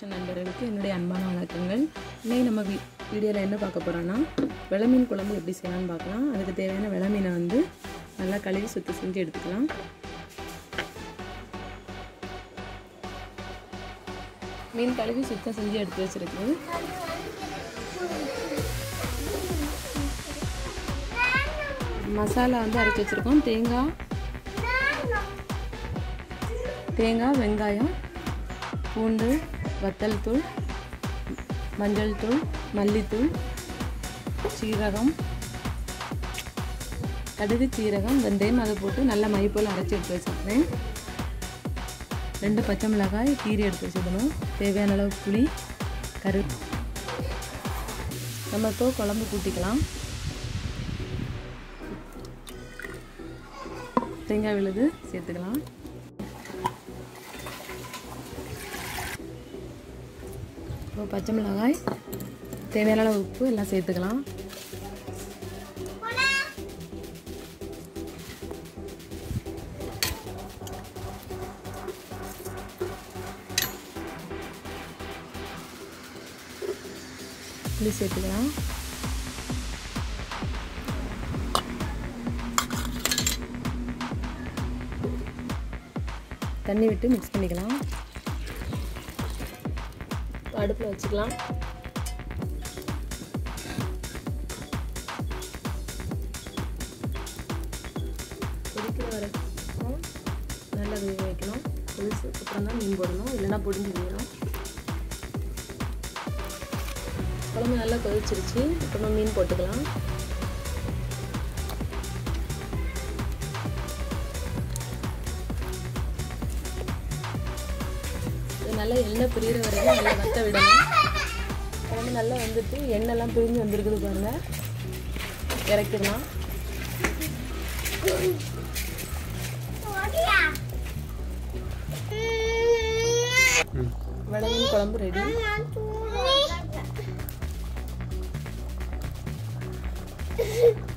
Kitchen நண்பர்களுக்கு என்னுடைய அன்பான வணக்கங்கள் இன்னைக்கு நம்ம வீ வீடியோவில் என்ன பார்க்க போகிறோன்னா வெளமீன் குழம்பு எப்படி செய்யலாம்னு பார்க்கலாம் அதுக்கு தேவையான வெளமீனை வந்து நல்லா கழுவி சுத்தம் செஞ்சு எடுத்துக்கலாம் மீன் கழுவி சுத்தம் செஞ்சு எடுத்து வச்சிருக்கு மசாலா வந்து அரைச்சி வச்சுருக்கோம் தேங்காய் தேங்காய் வெங்காயம் பூண்டு வத்தல் தூள் மஞ்சள் தூள் மல்லித்தூள் சீரகம் கடுகு சீரகம் வெந்தயம் அதை போட்டு நல்லா மை போல் அரைச்சி எடுத்து வச்சுருக்கேன் ரெண்டு பச்சை மிளகாய் கீரி எடுத்து வச்சுக்கணும் தேவையான அளவு புளி கரு நம்ம இப்போ குழம்பு கூட்டிக்கலாம் தேங்காய் விழுது சேர்த்துக்கலாம் இப்போ பச்சை மிளகாய் தேவையான அளவு உப்பு எல்லாம் சேர்த்துக்கலாம் புளி சேர்த்துக்கலாம் தண்ணி விட்டு மிக்ஸ் பண்ணிக்கலாம் அடுப்பில் வச்சுக்கலாம் கொதிக்கிற வரைக்கும் நல்லா வேக வைக்கணும் கொதிச்சு அப்புறம் தான் மீன் போடணும் இல்லைன்னா பொடிஞ்சு போயிடும் குழம்பு நல்லா கொதிச்சிருச்சு அப்புறமா மீன் போட்டுக்கலாம் இது நல்லா எண்ணெய் பிரியிற வரைக்கும் நல்லா வத்த விடணும் குழம்பு நல்லா வந்துட்டு எண்ணெய்லாம் பிரிஞ்சு வந்திருக்குது பாருங்க இறக்கிடலாம் மிளகின் குழம்பு ரெடி Thank you.